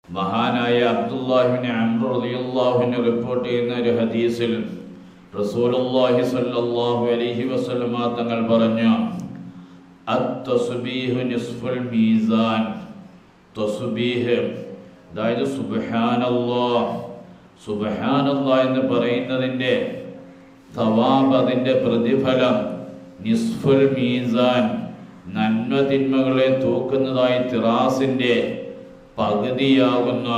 മഹാനായ അബ്ദുല്ലാഹിബിന് അംർ റളിയല്ലാഹുവിന് റിപ്പോർട്ട് ചെയ്യുന്ന ഒരു ഹദീസിൽ റസൂലുള്ളാഹി സ്വല്ലല്ലാഹു അലൈഹി വസല്ലമ തങ്ങൾ പറഞ്ഞു അത്തസ്ബീഹു നിസ്ഫുൽ മീസാൻ തസ്ബീഹ് അതായത് സുബ്ഹാനല്ലാഹ് സുബ്ഹാനല്ലാഹ് എന്ന് പറയുന്നതിൻ്റെ തവാബ് അതിൻ്റെ പ്രതിഫലം നിസ്ഫുൽ മീസാൻ നന്മ തിന്മകളെ തൂക്കുന്നതായി തിറാസിൻ്റെ പകുതിയാകുന്ന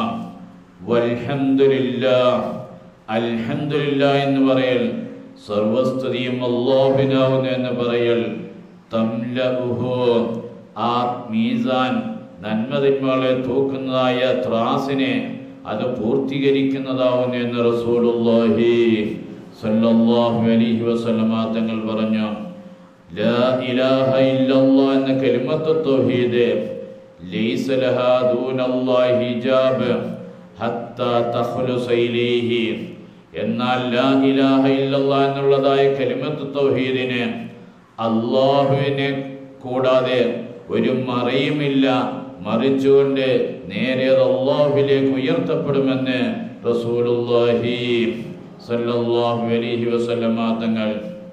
വൽഹംദുലില്ല അൽഹംദുലില്ല എന്ന് പറയൽ സർവസ്തുതിയും അല്ലാഹുവിനാവുന്നു എന്ന് പറയൽ തംലഉഹു ആ മീസാൻ നന്മ തിന്മകളെ തൂക്കുന്നതായ ത്രാസിനെ അത് പൂർത്തീകരിക്കുന്നതാവുന്നു എന്ന് റസൂലുള്ളാഹി സല്ലല്ലാഹു അലൈഹി വസല്ലമ തങ്ങൾ പറഞ്ഞു ലാ ഇലാഹ ഇല്ലല്ലാഹ് എന്ന കലിമത്ത് തൗഹീദ് ലൈസ ലഹാ ദൂനല്ലാഹി ഹിജാബ് ഹത്താ തഖ്ലുസ ഇലൈഹി എന്നാൽ ലാ ഇലാഹ ഇല്ലല്ലാഹ് എന്നുള്ളതായ കലിമത്ത് തൗഹീദിന് അള്ളാഹുവിനെ കൂടാതെ ഒരു മറയുമില്ല മറിച്ചുകൊണ്ട് നേരെ അത് അള്ളാഹുവിലേക്ക് ഉയർത്തപ്പെടുമെന്ന് റസൂലുള്ളാഹി സല്ലല്ലാഹു അലൈഹി വസല്ലമ തങ്ങൾ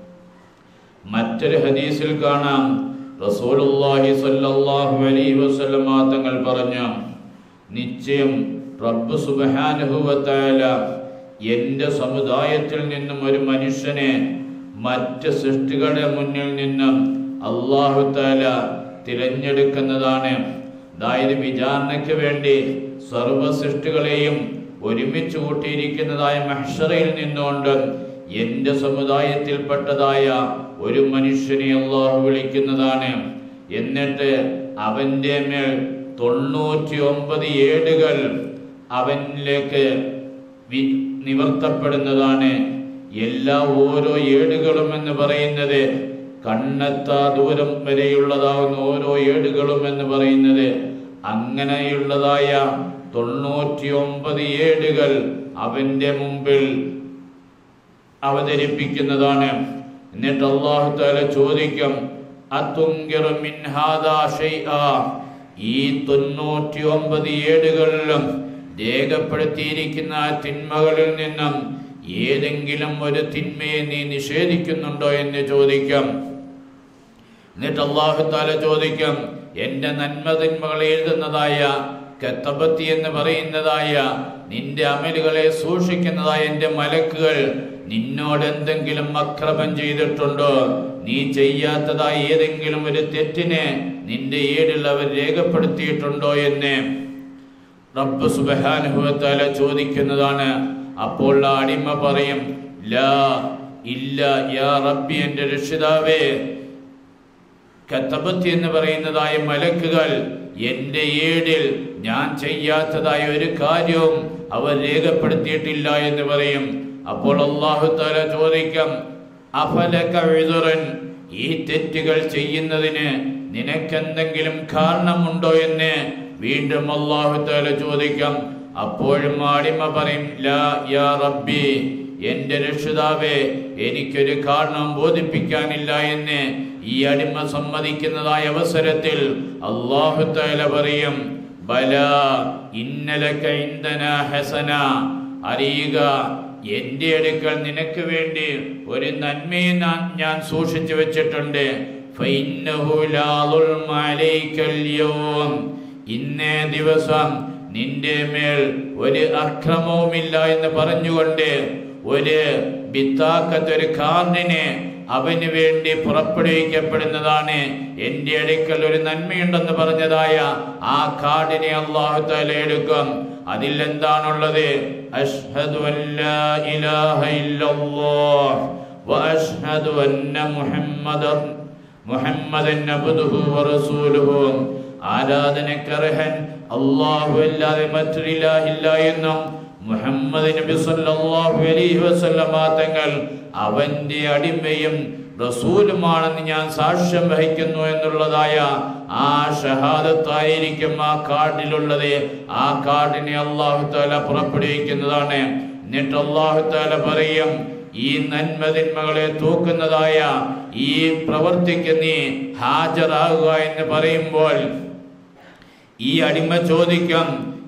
മറ്റൊരു ഹദീസിൽ കാണാം റസൂലുള്ളാഹി സല്ലല്ലാഹു അലൈഹി വസല്ലമ തങ്ങൾ പറഞ്ഞു നിശ്ചയം റബ്ബ് സുബ്ഹാനഹു വ തആല എൻ്റെ സമുദായത്തിൽ നിന്നും ഒരു മനുഷ്യനെ മറ്റ് സൃഷ്ടികളുടെ മുന്നിൽ നിന്നും അള്ളാഹു താല തിരഞ്ഞെടുക്കുന്നതാണ് അതായത് വിചാരണയ്ക്ക് വേണ്ടി സർവ സൃഷ്ടികളെയും ഒരുമിച്ച് കൂട്ടിയിരിക്കുന്നതായ മഹ്ഷറയിൽ നിന്നുകൊണ്ട് എൻ്റെ സമുദായത്തിൽപ്പെട്ടതായ ഒരു മനുഷ്യനെ അള്ളാഹു വിളിക്കുന്നതാണ് എന്നിട്ട് അവൻ്റെ മേൽ തൊണ്ണൂറ്റി ഒമ്പത് ഏടുകൾ അവനിലേക്ക് വി- നിവർത്തപ്പെടുന്നതാണ് എല്ലാ ഓരോ ഏടുകളും എന്ന് പറയുന്നത് കണ്ണെത്താ ദൂരം വരെയുള്ളതാവുന്ന ഓരോ ഏടുകളും എന്ന് പറയുന്നത് അങ്ങനെയുള്ളതായ തൊണ്ണൂറ്റി ഒമ്പത് ഏടുകൾ അവന്റെ മുമ്പിൽ അവതരിപ്പിക്കുന്നതാണ് എന്നിട്ട് അള്ളാഹു താല ചോദിക്കും "അതുങ്കിറു മിൻ ഹാദാ ഷൈആ?" ഈ തൊണ്ണൂറ്റി ഒമ്പത് ഏടുകളിലും രേഖപ്പെടുത്തിയിരിക്കുന്ന ആ തിന്മകളിൽ നിന്നും ഏതെങ്കിലും ഒരു തിന്മയെ നീ നിഷേധിക്കുന്നുണ്ടോ എന്ന് ചോദിക്കും എന്നിട്ട് അള്ളാഹു താല ചോദിക്കും എന്റെ നന്മ തിന്മകൾ എഴുതുന്നതായ കത്തബത്തി എന്ന് പറയുന്നതായ നിന്റെ അമലുകളെ സൂക്ഷിക്കുന്നതായ എന്റെ മലക്കുകൾ നിന്നോട് എന്തെങ്കിലും അക്രമം ചെയ്തിട്ടുണ്ടോ നീ ചെയ്യാത്തതായ ഏതെങ്കിലും ഒരു തെറ്റിനെ നിന്റെ ഏടിൽ അവർ രേഖപ്പെടുത്തിയിട്ടുണ്ടോ എന്ന് റബ്ബ് സുബഹാനുഭവത്താല ചോദിക്കുന്നതാണ് അപ്പോൾ ആ അടിമ പറയും ലാ ഇല്ല യാ റബ്ബി എൻ്റെ രക്ഷിതാവേ കത്തബത്ത് എന്ന് പറയുന്നതായ മലക്കുകൾ എൻ്റെ ഏടിൽ ഞാൻ ചെയ്യാത്തതായ ഒരു കാര്യവും അവർ രേഖപ്പെടുത്തിയിട്ടില്ല എന്ന് പറയും അപ്പോൾ അള്ളാഹു താല ചോദിക്കും അഫലക ഉദുറൻ ഈ തെറ്റുകൾ ചെയ്യുന്നതിന് നിനക്കെന്തെങ്കിലും കാരണമുണ്ടോ എന്ന് വീണ്ടും അള്ളാഹു താല ചോദിക്കും അപ്പോഴും അടിമ പറയും ലാ യാ റബ്ബി എന്റെ രക്ഷിതാവേ എനിക്കൊരു കാരണം ബോധിപ്പിക്കാനില്ല എന്ന് ഈ അടിമ സമ്മതിക്കുന്നതായ അവസരത്തിൽ അള്ളാഹു താല പറയും ബല ഇന്നലക ഇന്ധന ഹസന അറിയുക എന്റെ അടുക്കൽ നിനക്ക് വേണ്ടി ഒരു നന്മയെ ഞാൻ- ഞാൻ സൂക്ഷിച്ചു വെച്ചിട്ടുണ്ട് ഫഇന്നഹു ലാ ളുൽമ അലൈക്കൽ യൗം. ഇന്നേ ദിവസം നിന്റെ മേൽ ഒരു അക്രമവുമില്ല എന്ന് പറഞ്ഞുകൊണ്ട് ഒരു ബിത്താക്കത്ത് ഒരു കാർഡിനെ അവന് വേണ്ടി പുറപ്പെടുവിക്കപ്പെടുന്നതാണ് എന്റെ അടുക്കൽ ഒരു നന്മയുണ്ടെന്ന് പറഞ്ഞതായ ആ കാർഡിനെ അള്ളാഹു താല എടുക്കും അതിൽ എന്താണുള്ളത് അഷ്ഹദു അല്ലാ ഇലാഹ ഇല്ലല്ലാഹ് വഅഷ്ഹദു അന്ന മുഹമ്മദൻ മുഹമ്മദൻ അബ്ദുഹു വറസൂലുഹു ആരാധനക്കർഹൻ അല്ലാഹു അല്ലാതെ മറ്റൊരു ഇലാഹില്ല എന്നും മുഹമ്മദ് നബി സല്ലല്ലാഹു അലൈഹി വസല്ലമ തങ്ങൾ അവന്റെ അടിമയും റസൂലുമാണെന്ന് ഞാൻ സാക്ഷ്യം വഹിക്കുന്നു എന്നുള്ളതായ ആ ഷഹാദത്തായിരിക്കും ആ കാർഡിലുള്ളത് ആ കാർഡിനെ അള്ളാഹു താല പുറപ്പെടുവിക്കുന്നതാണ് എന്നിട്ട് അള്ളാഹു താല പറയും ഈ നന്മതിന്മകളെ തൂക്കുന്നതായ ഈ പ്രവർത്തിക്ക് നീ ഹാജരാകുക എന്ന് പറയുമ്പോൾ ഈ അടിമ ചോദിക്കും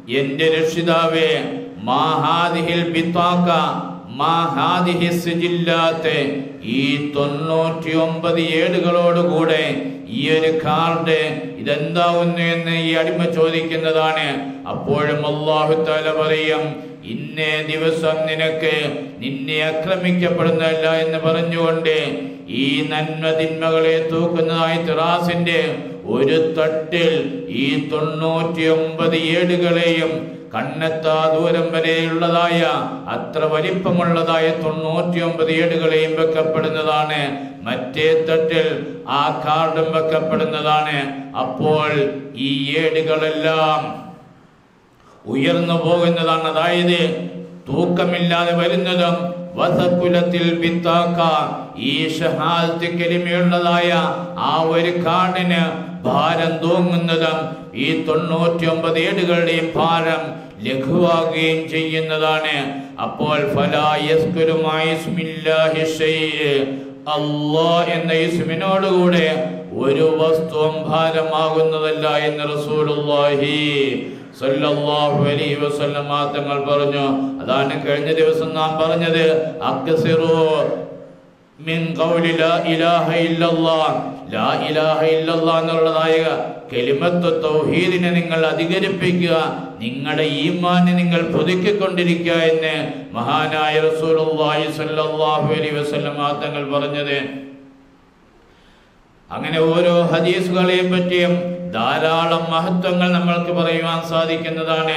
എന്റെ രക്ഷിതാവേ മാഹാദിഹിൽ ബിത്താക്ക മാഹാദിഹി സിജില്ലാത്ത് ഈ തൊണ്ണൂറ്റി ഒമ്പത് ഏടുകളോടുകൂടെ ഈ ഒരു കാർഡ് ഇതെന്താവുന്നു എന്ന് ഈ അടിമ ചോദിക്കുന്നതാണ് അപ്പോഴും അള്ളാഹു താല പറയും ഇന്നേ ദിവസം നിനക്ക് നിന്നെ ആക്രമിക്കപ്പെടുന്നതല്ല എന്ന് പറഞ്ഞുകൊണ്ട് ഈ നന്മ തിന്മകളെ തൂക്കുന്നതായി തിറാസിന്റെ ഒരു തട്ടിൽ ഈ തൊണ്ണൂറ്റി ഒമ്പത് ഏടുകളെയും കണ്ണെത്താ ദൂരം വരെയുള്ളതായ അത്ര വലിപ്പമുള്ളതായ തൊണ്ണൂറ്റി ഒമ്പത് ഏടുകളെയും വെക്കപ്പെടുന്നതാണ് മറ്റേ തട്ടിൽ ആ കാർഡും വെക്കപ്പെടുന്നതാണ് അപ്പോൾ ഈ ഏടുകളെല്ലാം ഉയർന്നു പോകുന്നതാണ് അതായത് തൂക്കമില്ലാതെ വരുന്നതും വധകുലത്തിൽ ബിത്താക്ക ഈ ഷഹാദത്ത് കലിമയുള്ളതായ ആ ഒരു കാടിന് ഭാരം തൂങ്ങുന്നതും ഈ തൊണ്ണൂറ്റി ഒമ്പത് ഏടുകളുടെയും ഭാരം ലഘുവാകുകയും ചെയ്യുന്നതാണ് അപ്പോൾ ഫലായസ്കുരുമായി അള്ളാ എന്ന ഇസ്മിനോടുകൂടെ ഒരു വസ്തുവും ഭാരമാകുന്നതല്ല എന്ന് റസൂലുള്ളാഹി സല്ലല്ലാഹു അലൈഹി വസല്ലം തങ്ങൾ പറഞ്ഞു അതാണ് കഴിഞ്ഞ ദിവസം നാം പറഞ്ഞത് അക്സിറു മിൻ ഖൗലി ലാ ഇലാഹ ഇല്ലല്ലാഹ് ലാ ഇലാഹ ഇല്ലല്ലാഹ് എന്നുള്ളതായ കലിമത്ത് തൗഹീദിനെ നിങ്ങൾ അധികരിപ്പിക്കുക നിങ്ങളുടെ ഈമാനെ നിങ്ങൾ പുതുക്കിക്കൊണ്ടിരിക്കുക എന്ന് മഹാനായ റസൂലുള്ളാഹി സ്വല്ലല്ലാഹു അലൈഹി വസല്ലം തങ്ങൾ പറഞ്ഞത് അങ്ങനെ ഓരോ ഹദീസുകളെയും പറ്റിയും ധാരാളം മഹത്വങ്ങൾ നമ്മൾക്ക് പറയുവാൻ സാധിക്കുന്നതാണ്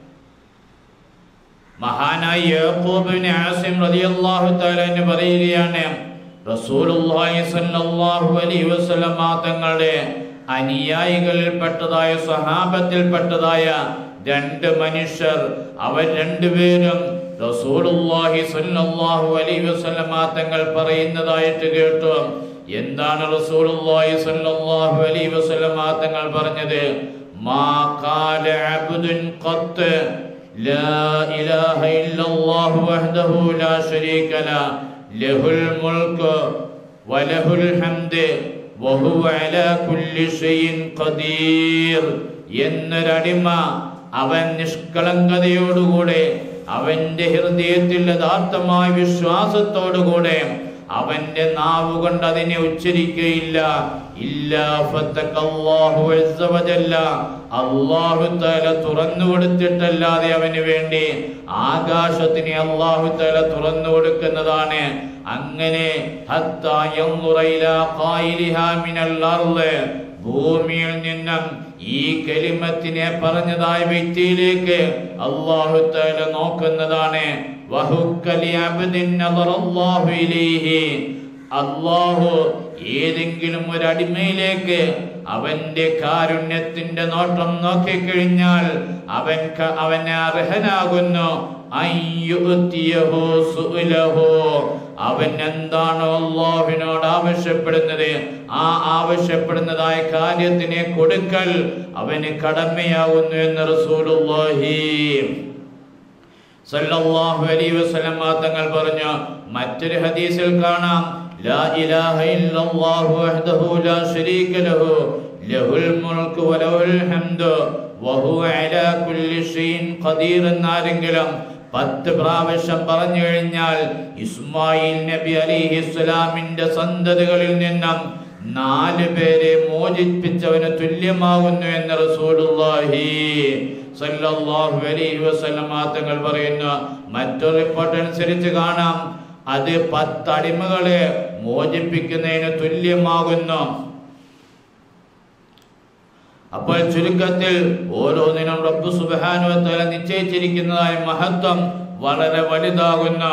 മഹാനായ യാക്കൂബ് ഇബ്നു ആസിം റളിയല്ലാഹു തആല എന്ന് പറയുകയാണ് റസൂലുള്ളാഹി സ്വല്ലല്ലാഹു അലൈഹി വസല്ലം തങ്ങളുടെ അനുയായികളിൽപ്പെട്ടതായ സ്വഹാബത്തിൽപ്പെട്ടതായ രണ്ട് മനുഷ്യർ അവർ രണ്ടുപേരും റസൂലുള്ളാഹി സ്വല്ലല്ലാഹു അലൈഹി വസല്ലം തങ്ങൾ പറയുന്നതായിട്ട് കേട്ടു എന്താണ് റസൂലുള്ളാഹി സ്വല്ലല്ലാഹു അലൈഹി വസല്ലം തങ്ങൾ പറഞ്ഞത് മാ ഖാല അബ്ദുൻ ഖത്ത് لا إله إلا الله وحده لا شريك له له الملك وله الحمد وهو على كل شيء قدير എന്നൊരടിമ അവൻ നിഷ്കളങ്കതയോടുകൂടെ അവന്റെ ഹൃദയത്തിൽ യഥാർത്ഥമായ വിശ്വാസത്തോടുകൂടെ അവന്റെ നാവ് കൊണ്ട് അതിനെ ഉച്ചരിക്കുകയില്ല ഇല്ല ഫത്തഖല്ലാഹു അസ്സ വജല്ല അല്ലാഹു തആല തുറന്നു കൊടുത്തിട്ടല്ലാതെ അവന് വേണ്ടി ആകാശത്തിനെ അല്ലാഹു തആല തുറന്നു കൊടുക്കുന്നതാണ് അങ്ങനെ ഹത്താ യൻദുറ ഇലാ ഖായിലിഹാ മിനൽ അർള് ഭൂമിയിൽ നിന്നും ഈ കലിമത്തിനെ പറഞ്ഞതായ വ്യക്തിയിലേക്ക് അള്ളാഹു തആല നോക്കുന്നതാണ് വഹുക്കലി അബ്ദിൻ നദറല്ലാഹു ഇലൈഹി അള്ളാഹു ഏതെങ്കിലും ഒരു അടിമയിലേക്ക് അവന്റെ കാരുണ്യത്തിന്റെ നോട്ടം നോക്കിക്കഴിഞ്ഞാൽ അവൻ ക- അവന് അർഹനാകുന്നു അയ്യുത്തിയഹു സുഅലഹു. അവൻ എന്താണോ അള്ളാഹുവിനോട് ആവശ്യപ്പെടുന്നത് ആ ആവശ്യപ്പെടുന്നതായ കാര്യത്തിനെ കൊടുക്കൽ അവന് കടമയാകുന്നു എന്ന് റസൂലുള്ളാഹി സല്ലല്ലാഹു അലൈഹി വസല്ലം തങ്ങൾ പറഞ്ഞു മറ്റൊരു ഹദീസിൽ കാണാം ലാ ഇലാഹ ഇല്ലല്ലാഹു വഹ്ദഹു ലാ ശരീക ലഹു ലഹുൽ മുൽക്കു വലഹുൽ ഹംദു വഹുവ അലാ കുല്ലി ഷൈഇൻ ഖദീർ എന്നാരെങ്കിലും പത്ത് പ്രാവശ്യം പറഞ്ഞു കഴിഞ്ഞാൽ ഇസ്മായിൽ നബി അലിഹിസ്സലാമിന്റെ സന്തതികളിൽ നിന്നും നാല് പേരെ മോചിപ്പിച്ചവന് തുല്യമാകുന്നു എന്ന് റസൂലുള്ളാഹി സല്ലല്ലാഹു അലൈഹി വസല്ലം തങ്ങൾ പറയുന്നു മറ്റൊരു റിപ്പോർട്ട് അനുസരിച്ച് കാണാം അത് പത്ത് അടിമകളെ മോചിപ്പിക്കുന്നതിന് തുല്യമാകുന്നു അപ്പോൾ ചുരുക്കത്തിൽ ഓരോന്നിനും റബ്ബ് സുബ്ഹാനഹു വ തആല നിശ്ചയിച്ചിരിക്കുന്നതായ മഹത്വം വളരെ വലുതാകുന്നു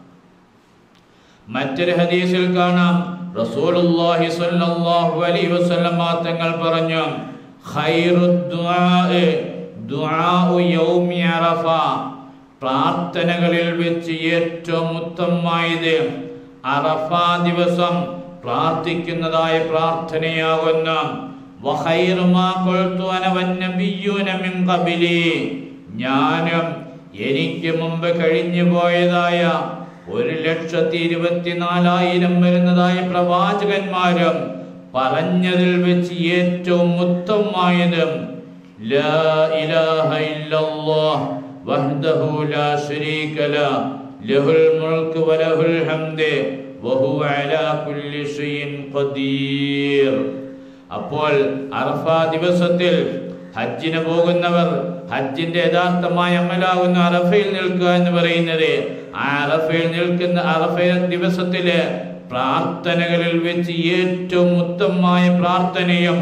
മറ്റൊരു ഹദീസിൽ കാണാം റസൂലുള്ളാഹി സ്വല്ലല്ലാഹു അലൈഹി വസല്ലം തങ്ങൾ പറഞ്ഞു ഖൈറു ദുആഇ ദുആഉ യൗമി അറഫ പ്രാർത്ഥനകളിൽ വെച്ച് ഏറ്റവും ഉത്തമമായത് അറഫ ദിവസം പ്രാർത്ഥിക്കുന്നതായ പ്രാർത്ഥനയാകുന്നു വഖൈറു മാ ഖുൽതു അന വന്നബിയ്യൂന മിൻ ഖബലി ഞാനും എനിക്ക് മുമ്പ് കഴിഞ്ഞു പോയതായ ഒരു ലക്ഷത്തി ഇരുപത്തിനാലായിരം വരുന്നതായ പ്രവാചകന്മാരും പറഞ്ഞതിൽ വെച്ച് ഏറ്റവും ഉത്തമമായതും لا إله إلا الله وحده لا شريك له له الملك وله الحمد وهو على كل شيء قدير അപ്പോൾ അറഫ ദിവസത്തിൽ ഹജ്ജിന് പോകുന്നവർ ഹജ്ജിന്റെ യഥാർത്ഥമായ അമലാകുന്ന അറഫയിൽ നിൽക്കുക എന്ന് പറയുന്നത് ആ അറഫയിൽ നിൽക്കുന്ന അറഫ ദിവസത്തിലെ പ്രാർത്ഥനകളിൽ വെച്ച് ഏറ്റവും ഉത്തമമായ പ്രാർത്ഥനയും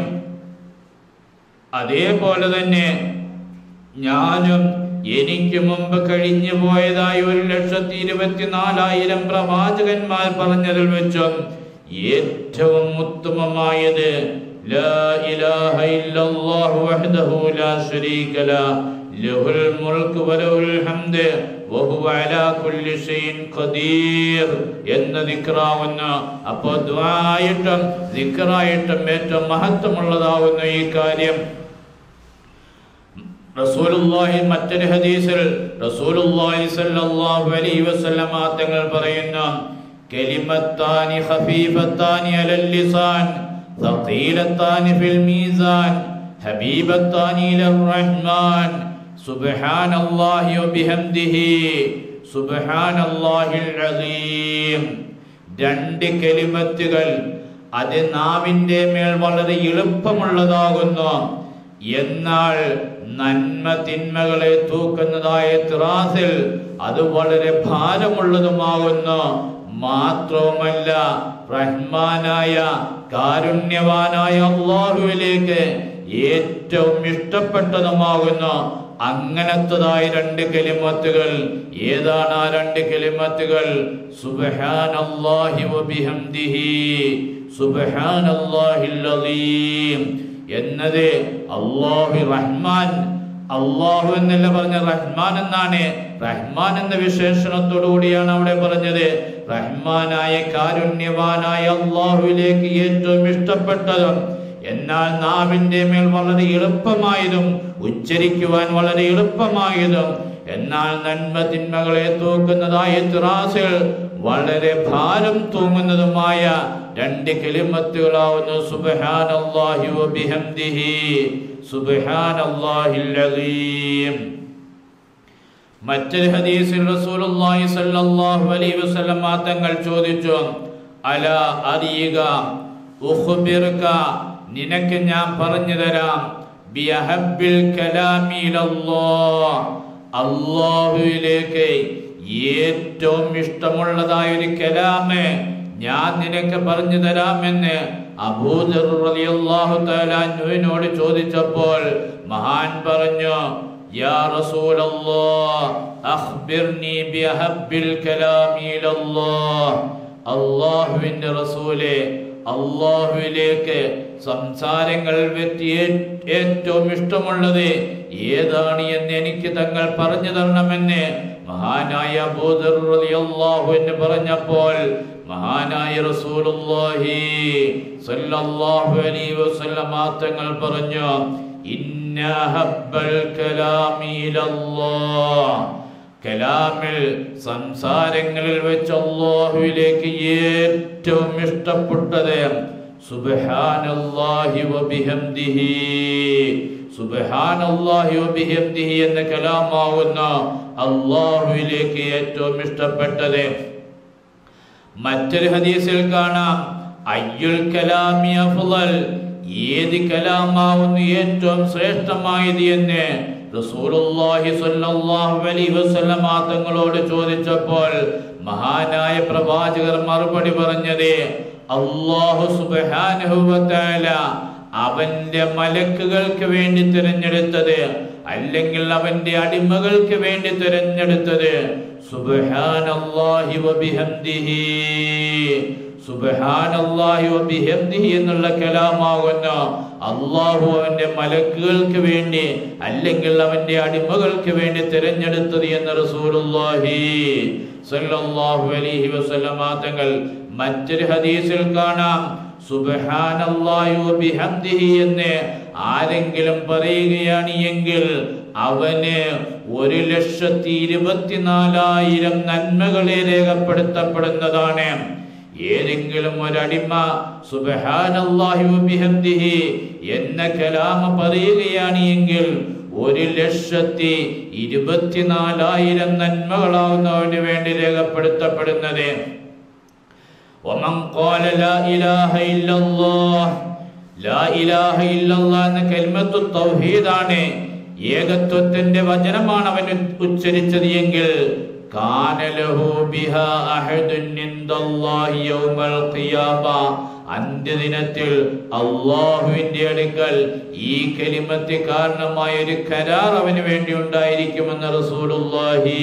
അതേപോലെ തന്നെ ഞാനും എനിക്ക് മുമ്പ് കഴിഞ്ഞു പോയതായി ഒരു ലക്ഷത്തി ഇരുപത്തിനാലായിരം പ്രവാചകന്മാർ പറഞ്ഞതിൽ വെച്ചും ഏറ്റവും ഉത്തമമായത് ലാ ഇലാഹ ഇല്ലല്ലാഹു വഹ്ദഹു ലാ ശരീക ല ലഹുൽ മുൽക്ക് വലഹുൽ ഹംദ് വഹുവ അലാ കുല്ലി ഷൈഇൻ ഖദീർ എന്ന ദിക്റാവുന്ന അപ്പോൾ ദുആയിട്ടും ദിക്റായിട്ടും ഏറ്റവും മഹത്വമുള്ളതാവുന്ന ഈ കാര്യം റസൂലുള്ളാഹി മറ്റൊരു ഹദീസിൽ റസൂലുള്ളാഹി സ്വല്ലല്ലാഹു അലൈഹി വസല്ലമ തങ്ങൾ പറയുന്നു കലിമത്താനി ഖഫീഫത്താനി അലൽ ലിസാൻ ثقيلتان في الميزان حبيبتان إلى الرحمن سبحان الله وبحمده سبحان الله العظيم രണ്ട് കലിമത്തുകൾ അത് നാവിന്റെ മേൽ വളരെ എളുപ്പമുള്ളതാകുന്നു എന്നാൽ നന്മ തിന്മകളെ തൂക്കുന്നതായ ത്രാസിൽ അത് വളരെ ഭാരമുള്ളതുമാകുന്നു മാത്രവുമല്ല റഹ്മാനായ കാരുണ്യവാനായ അള്ളാഹുവിലേക്ക് ഏറ്റവും ഇഷ്ടപ്പെട്ടതുമാകുന്നു അങ്ങനത്തതായ രണ്ട് കലിമത്തുകൾ ഏതാണ് ആ രണ്ട് കലിമത്തുകൾ സുബ്ഹാനല്ലാഹി വബിഹംദിഹി സുബ്ഹാനല്ലാഹിൽ അലീം എന്നത് അല്ലാഹു റഹ്മാൻ അള്ളാഹു എന്നല്ല പറഞ്ഞ റഹ്മാൻ എന്നാണ് റഹ്മാൻ എന്ന വിശേഷണത്തോടു കൂടിയാണ് അവിടെ പറഞ്ഞത് റഹ്മാനായ കാരുണ്യവാനായ അള്ളാഹുവിലേക്ക് ഏറ്റവും ഇഷ്ടപ്പെട്ടതും എന്നാൽ നാവിന്റെ മേൽ വളരെ എളുപ്പമായതും ഉച്ചരിക്കുവാൻ വളരെ എളുപ്പമായതും എന്നാൽ നന്മ തിന്മകളെ തൂക്കുന്നതായ ത്രാസിൽ വളരെ ഭാരം തൂങ്ങുന്നതുമായ രണ്ട് കെലിമത്തുകളാവുന്നു സുബ്ഹാനല്ലാഹി വബിഹംദിഹി സുബ്ഹാനല്ലാഹിൽ അലീം മറ്റൊരു ഹദീസിൽ റസൂലുള്ളാഹി സ്വല്ലല്ലാഹു അലൈഹി വസല്ലം തങ്ങൾ ചോദിച്ചു അല അറിയുക ഉഖ്ബിറുക നിനക്ക് ഞാൻ പറഞ്ഞു തരാം ബിഅഹബ്ബിൽ കലാമി ഇലല്ലാഹ് അല്ലാഹുവിലേക്ക് ഏറ്റവും ഇഷ്ടമുള്ളതായ ഒരു കലാമ് ഞാൻ നിനക്ക് പറഞ്ഞു തരാമെന്ന് അബൂദർ റളിയല്ലാഹു തആല അൻഹുവിനോട് ചോദിച്ചപ്പോൾ മഹാൻ പറഞ്ഞു യാ റസൂലല്ലാഹ് അഖ്ബിർനി ബിഅഹബ്ബിൽ കലാമി ഇലല്ലാഹ് അല്ലാഹുവിന്റെ റസൂലേ അള്ളാഹുവിലേക്ക് സംസാരങ്ങൾ വെച്ച് ഏ- ഏറ്റവും ഇഷ്ടമുള്ളത് ഏതാണ് എന്ന് എനിക്ക് തങ്ങൾ പറഞ്ഞു തരണമെന്ന് മഹാനായ അബൂദർ റളിയല്ലാഹു എന്ന് പറഞ്ഞപ്പോൾ മഹാനായ റസൂലുള്ളാഹി സ്വല്ലല്ലാഹു അലൈഹി വസല്ലമ തങ്ങൾ പറഞ്ഞു ഇന്ന ഹബ്ബൽ കലാമി ഇലല്ലാഹ് കലാമിൽ സംസാരങ്ങളിൽ വെച്ച് അള്ളാഹുവിലേക്ക് ഏറ്റവും ഇഷ്ടപ്പെട്ടത് സുബ്ഹാനല്ലാഹി വബിഹംദിഹി സുബ്ഹാനല്ലാഹി വബിഹംദിഹി എന്ന കലാമാവുന്ന അള്ളാഹുവിലേക്ക് ഏറ്റവും ഇഷ്ടപ്പെട്ടത് മറ്റൊരു ഹദീസിൽ കാണാം അയ്യുൽ കലാമി അഫ്ളൽ ഏത് കലാമാവുന്നു ഏറ്റവും ശ്രേഷ്ഠമായത് എന്ന് റസൂലുള്ളാഹി സ്വല്ലല്ലാഹു അലൈഹി വസല്ലമ തങ്ങളോട് ചോദിച്ചപ്പോൾ മഹാനായ പ്രവാചകർ മറുപടി പറഞ്ഞത് അല്ലാഹു സുബ്ഹാനഹു വ തആല അവന്റെ മലക്കുകൾക്ക് വേണ്ടി തിരഞ്ഞെടുത്തത് അല്ലെങ്കിൽ അവന്റെ അടിമകൾക്ക് വേണ്ടി തിരഞ്ഞെടുത്തത് സുബ്ഹാനല്ലാഹി വബിഹംദിഹി സുബ്ഹാനല്ലാഹി വബിഹംദിഹി എന്നുള്ള കലാമാകുന്ന അള്ളാഹു അവന്റെ മലക്കുകൾക്ക് വേണ്ടി അല്ലെങ്കിൽ അവന്റെ അടിമകൾക്ക് വേണ്ടി തിരഞ്ഞെടുത്തത് എന്ന് റസൂലുള്ളാഹി സ്വല്ലല്ലാഹു അലൈഹി വസല്ലമ തങ്ങൾ മറ്റൊരു ഹദീസിൽ കാണാം സുബ്ഹാനല്ലാഹി വബിഹംദിഹി എന്ന് ആരെങ്കിലും പറയുകയാണ് എങ്കിൽ അവന് ഒരു ലക്ഷത്തി ഇരുപത്തിനാലായിരം നന്മകളെ രേഖപ്പെടുത്തപ്പെടുന്നതാണ് ഏതെങ്കിലും ഒരടിമ സുബ്ഹാനല്ലാഹി വബിഹംദിഹി എന്ന കലാമ പറയുകയാണ് എങ്കിൽ ഒരു ലക്ഷത്തി ഇരുപത്തിനാലായിരം നന്മകളാവുന്നു അവന് വേണ്ടി രേഖപ്പെടുത്തപ്പെടുന്നത് ومن قال لا إله إلا الله لا إله إلا الله എന്ന കലിമത്തു തൗഹീദാണ് ഏകത്വത്തിന്റെ വചനമാണ് അവൻ ഉച്ചരിച്ചത് എങ്കിൽ കാനലഹു ബിഹ അഹദുൻ ഇൻദല്ലാഹി യൗമൽ ഖിയാമ അന്ത്യദിനത്തിൽ അള്ളാഹുവിന്റെ അടുക്കൽ ഈ കലിമത്ത് കാരണമായ ഒരു കരാർ അവന് വേണ്ടി ഉണ്ടായിരിക്കുമെന്ന് റസൂലുള്ളാഹി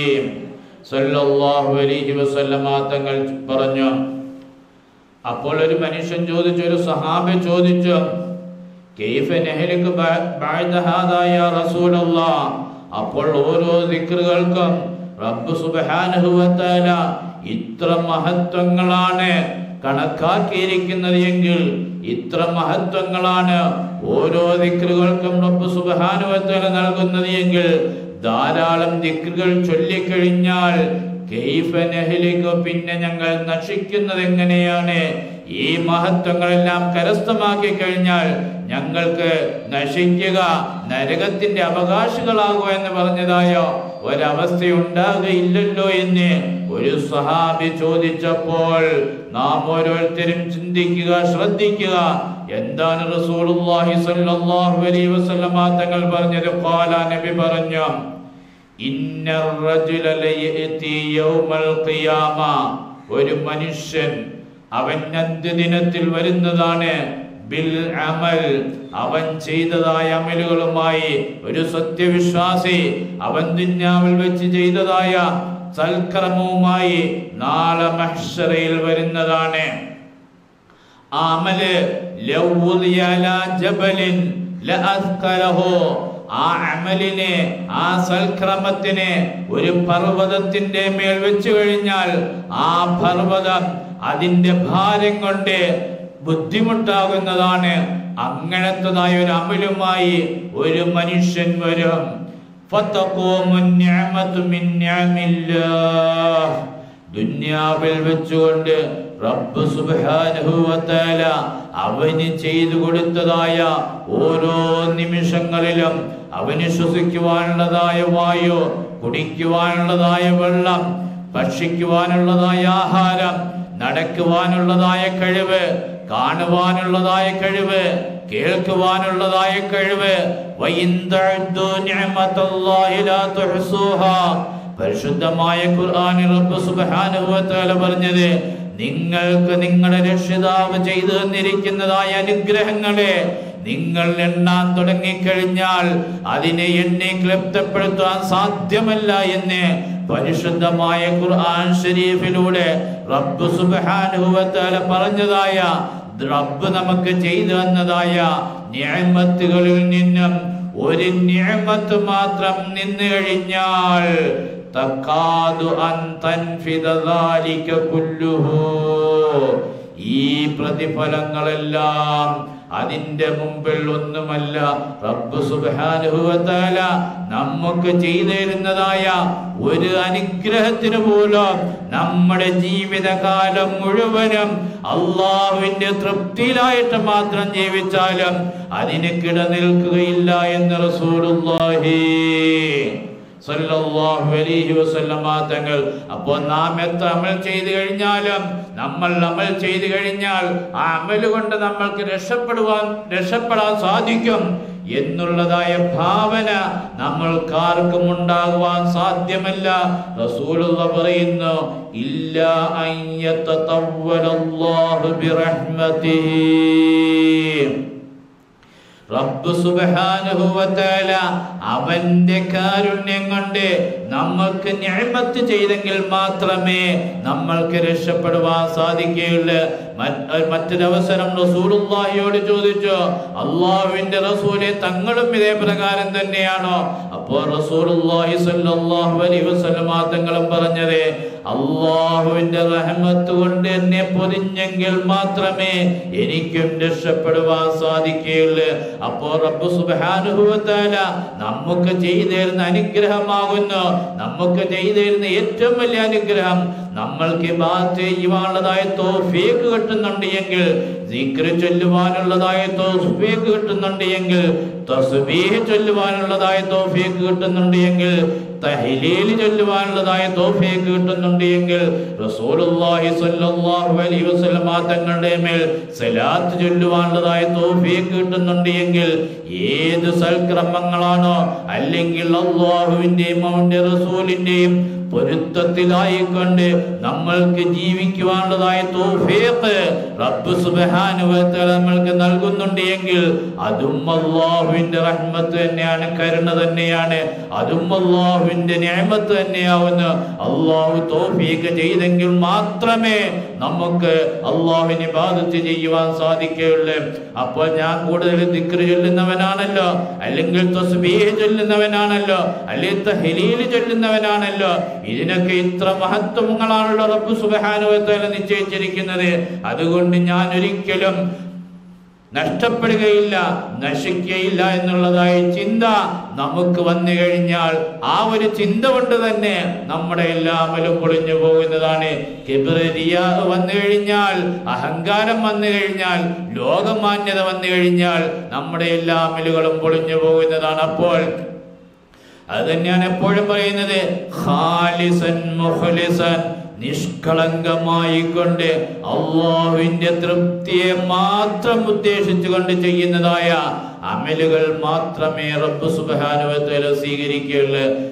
സല്ലല്ലാഹു അലൈഹി വസല്ലമ തങ്ങൾ പറഞ്ഞു അപ്പോൾ ഒരു മനുഷ്യൻ ചോദിച്ചു ഒരു സഹാബി ചോദിച്ചു കൈഫ നഹ്ലിക് ബഅദ ഹാദാ യാ റസൂലല്ലാഹ് അപ്പോൾ ഓരോ ദിക്റുകൾക്കും റബ്ബ് സുബ്ഹാനഹു വ തആല ഇത്ര മഹത്വങ്ങളാണ് കണക്കാക്കിയിരിക്കുന്നത് എങ്കിൽ ഇത്ര മഹത്വങ്ങളാണ് ഓരോ ദിക്റുകൾക്കും റബ്ബ് സുബ്ഹാനഹു വ തആല നൽകുന്നത് എങ്കിൽ ധാരാളം ദിക്റുകൾ ചൊല്ലിക്കഴിഞ്ഞാൽ കൈഫ നഹ്ലിക് പിന്നെ ഞങ്ങൾ നശിക്കുന്നത് എങ്ങനെയാണ് ഈ മഹത്വങ്ങളെല്ലാം കരസ്ഥമാക്കി കഴിഞ്ഞാൽ ഞങ്ങൾക്ക് നശിക്കുക നരകത്തിന്റെ അവകാശികളാകുക എന്ന് പറഞ്ഞതായോ ഒരവസ്ഥയുണ്ടാകുകയില്ലല്ലോ എന്ന് ഒരു സഹാബി ചോദിച്ചപ്പോൾ നാം ഓരോരുത്തരും ചിന്തിക്കുക ശ്രദ്ധിക്കുക എന്താണ് റസൂലുള്ളാഹി സ്വല്ലല്ലാഹു അലൈഹി വസല്ലമ തങ്ങൾ പറഞ്ഞത് ഖാല നബി പറഞ്ഞു ഇന്ന റജുല ലയഅതി യൗമൽ ഖിയാമ ഒരു മനുഷ്യൻ അവൻ അന്ത്യദിനത്തിൽ വരുന്നതാണ് ബിൽ അമൽ അവൻ ചെയ്തതായ അമലുകളുമായി ഒരു സത്യവിശ്വാസി അവൻ ദുന്യാവിൽ വെച്ച് ചെയ്തതായ സൽക്കർമ്മവുമായി നാളെ മഹ്ശറയിൽ വരുന്നതാണ് ആ അമല് ലൗദിയ അലാ ജബലിൻ ലഅസ്കലഹു ആ അമലിനെ ആ സൽക്രമത്തിനെ ഒരു പർവ്വതത്തിന്റെ മേൽ വെച്ചു കഴിഞ്ഞാൽ ആ പർവ്വതം അതിന്റെ ഭാരം കൊണ്ട് ബുദ്ധിമുട്ടാകുന്നതാണ് അങ്ങനത്തതായ ഒരു അമലുമായി ഒരു മനുഷ്യൻ വരും ഫതഖൂമു നിഅമതു മിൻ നിഅമില്ലാഹ് ദുന്യാവിൽ വെച്ചുകൊണ്ട് റബ്ബ് സുബ്ഹാനഹു വതആല അവന് ചെയ്തു കൊടുത്തതായ ഓരോ നിമിഷങ്ങളിലും അവന് ശ്വസിക്കുവാനുള്ളതായ വായു കുടിക്കുവാനുള്ളതായ വെള്ളം ഭക്ഷിക്കുവാനുള്ളതായ ആഹാരം നടക്കുവാനുള്ളതായ കഴിവ് കാണുവാനുള്ളതായ കഴിവ് കേൾക്കുവാനുള്ളതായ കഴിവ് വഇൻതഅദ്ദു നിഅമതല്ലാഹി ലാ തുഹ്സൂഹാ പരിശുദ്ധമായ ഖുർആനിൽ റബ്ബ് സുബ്ഹാനഹു വ തആല പറഞ്ഞത് നിങ്ങൾക്ക് നിങ്ങളുടെ രക്ഷിതാവ് ചെയ്തു തന്നിരിക്കുന്നതായ അനുഗ്രഹങ്ങളെ നിങ്ങൾ എണ്ണാൻ തുടങ്ങിക്കഴിഞ്ഞാൽ അതിനെ എണ്ണി ക്ലിപ്തപ്പെടുത്താൻ സാധ്യമല്ല എന്ന് പരിശുദ്ധമായ ഖുർആൻ ഷരീഫിലൂടെ റബ്ബ് സുബ്ഹാനഹു വ തആല പറഞ്ഞതായ റബ്ബ് നമുക്ക് ചെയ്തു തന്നതായ നിഅമത്തുകളിൽ നിന്നും ഒരു നിഅമത്ത് മാത്രം നിന്നു കഴിഞ്ഞാൽ തക്കാതു അൻ തൻഫിദ ദാലിക കുല്ലുഹു ഈ പ്രതിഫലങ്ങളെല്ലാം അതിന്റെ മുമ്പിൽ ഒന്നുമല്ല റബ്ബ് സുബ്ഹാനഹു വ തആല നമുക്ക് ചെയ്തിരുന്നതായ ഒരു അനുഗ്രഹത്തിന് പോലും നമ്മുടെ ജീവിതകാലം മുഴുവനും അള്ളാഹുവിന്റെ തൃപ്തിയിലായിട്ട് മാത്രം ജീവിച്ചാലും അതിന് കിട നിൽക്കുകയില്ല എന്ന് റസൂലുള്ളാഹി സല്ലല്ലാഹു അലൈഹി വസല്ലമ തങ്ങൾ അപ്പോൾ നാം എത്ര അമൽ ചെയ്തു കഴിഞ്ഞാലും നമ്മൾ അമൽ ചെയ്തു കഴിഞ്ഞാൽ ആ അമൽ കൊണ്ട് നമ്മൾക്ക് രക്ഷപ്പെടുവാൻ രക്ഷപ്പെടാൻ സാധിക്കും എന്നുള്ളതായ ഭാവന നമ്മൾക്കാർക്കും ഉണ്ടാകുവാൻ സാധ്യമല്ല റസൂലുള്ള പറയുന്നു ഇല്ല അയ്യത്തവ്വലല്ലാഹു ബിറഹ്മതിഹി റബ്ബ് സുബ്ഹാനഹു വ തആല അവന്റെ കാരുണ്യം കൊണ്ട് നമ്മൾക്ക് നിഅമത്ത് ചെയ്തെങ്കിൽ മാത്രമേ നമ്മൾക്ക് രക്ഷപ്പെടുവാൻ സാധിക്കുകയുള്ളൂ മറ്റ് മറ്റൊരവസരം റസൂലുള്ളാഹിയോട് ചോദിച്ചു അള്ളാഹുവിന്റെ റസൂലെ തങ്ങളും ഇതേ പ്രകാരം തന്നെയാണോ അപ്പോൾ റസൂലുള്ളാഹി സ്വല്ലല്ലാഹു അലൈഹി വസല്ലമ തങ്ങളും പറഞ്ഞത് അള്ളാഹുവിന്റെ റഹ്മത്ത് കൊണ്ട് എന്നെ പൊതിഞ്ഞെങ്കിൽ മാത്രമേ എനിക്കും രക്ഷപ്പെടുവാൻ സാധിക്കുകയുള്ളൂ അപ്പോൾ റബ്ബ് സുബ്ഹാനഹു വ തആല നമുക്ക് ചെയ്തിരുന്ന അനുഗ്രഹമാകുന്നു നമുക്ക് ചെയ്തിരുന്ന ഏറ്റവും വലിയ അനുഗ്രഹം നമ്മൾക്ക് ബാത്ത് ചെയ്യുവാനുള്ളതായ തോഫീക്ക് കിട്ടുന്നുണ്ട് എങ്കിൽ ദിക്ർ ചൊല്ലുവാനുള്ളതായ തോഫീക്ക് കിട്ടുന്നുണ്ട് എങ്കിൽ തസ്ബീഹ് ചൊല്ലുവാനുള്ളതായ തോഫീക്ക് കിട്ടുന്നുണ്ട് എങ്കിൽ തഹ്ലീൽ ചൊല്ലുവാനുള്ളതായ തോഫീക്ക് കിട്ടുന്നുണ്ട് എങ്കിൽ റസൂലുള്ളാഹി സ്വല്ലല്ലാഹു അലൈഹി വസല്ലം തങ്ങളുടെ മേൽ സലാത്ത് ചൊല്ലുവാനുള്ളതായ തോഫീക്ക് കിട്ടുന്നുണ്ട് എങ്കിൽ ഏത് സൽക്രമങ്ങളാണോ അല്ലെങ്കിൽ അള്ളാഹുവിന്റെയും അവന്റെ റസൂലിന്റെയും പൊരുത്തത്തിലായിക്കൊണ്ട് നമ്മൾക്ക് ജീവിക്കുവാനുള്ളതായ തോഫീക്ക് റബ്ബ് സുബ്ഹാനഹു വ തആല നമ്മൾക്ക് നൽകുന്നുണ്ട് എങ്കിൽ അതും അള്ളാഹുവിന്റെ റഹ്മത്ത് തന്നെയാണ് കരുണ തന്നെയാണ് അതും അള്ളാഹുവിന്റെ നിഅമത്ത് തന്നെയാവുന്നു അള്ളാഹു തോഫീക്ക് ചെയ്തെങ്കിൽ മാത്രമേ നമുക്ക് അള്ളാഹുവിനെ ബാധിച്ച് ചെയ്യുവാൻ സാധിക്കുകയുള്ളൂ അപ്പോൾ ഞാൻ കൂടുതൽ ദിക്ർ ചൊല്ലുന്നവനാണല്ലോ അല്ലെങ്കിൽ തസ്ബീഹ് ചൊല്ലുന്നവനാണല്ലോ അല്ലെങ്കിൽ തഹ്ലീൽ ചൊല്ലുന്നവനാണല്ലോ ഇതിനൊക്കെ ഇത്ര മഹത്വങ്ങളാണല്ലോ റബ്ബ് സുബ്ഹാനഹു വ തആല നിശ്ചയിച്ചിരിക്കുന്നത് അതുകൊണ്ട് ഞാൻ ഒരിക്കലും നഷ്ടപ്പെടുകയില്ല നശിക്കുകയില്ല എന്നുള്ളതായ ചിന്ത നമുക്ക് വന്നു കഴിഞ്ഞാൽ ആ ഒരു ചിന്ത കൊണ്ട് തന്നെ നമ്മുടെ എല്ലാ അമലും പൊളിഞ്ഞു പോകുന്നതാണ് കിബ്രിയ വന്നു കഴിഞ്ഞാൽ അഹങ്കാരം വന്നു കഴിഞ്ഞാൽ ലോകമാന്യത വന്നു കഴിഞ്ഞാൽ നമ്മുടെ എല്ലാ അമലുകളും പൊളിഞ്ഞു പോകുന്നതാണ് അപ്പോൾ അത് തന്നെയാണ് എപ്പോഴും പറയുന്നത് ഖാലിസൻ മുഖ്ലിസൻ നിഷ്കളങ്കമായി കൊണ്ട് അള്ളാഹുവിന്റെ തൃപ്തിയെ മാത്രം ഉദ്ദേശിച്ചുകൊണ്ട് ചെയ്യുന്നതായ അമലുകൾ മാത്രമേ റബ്ബ് സുബ്ഹാനഹു വ തആല സ്വീകരിക്കുകയുള്ളൂ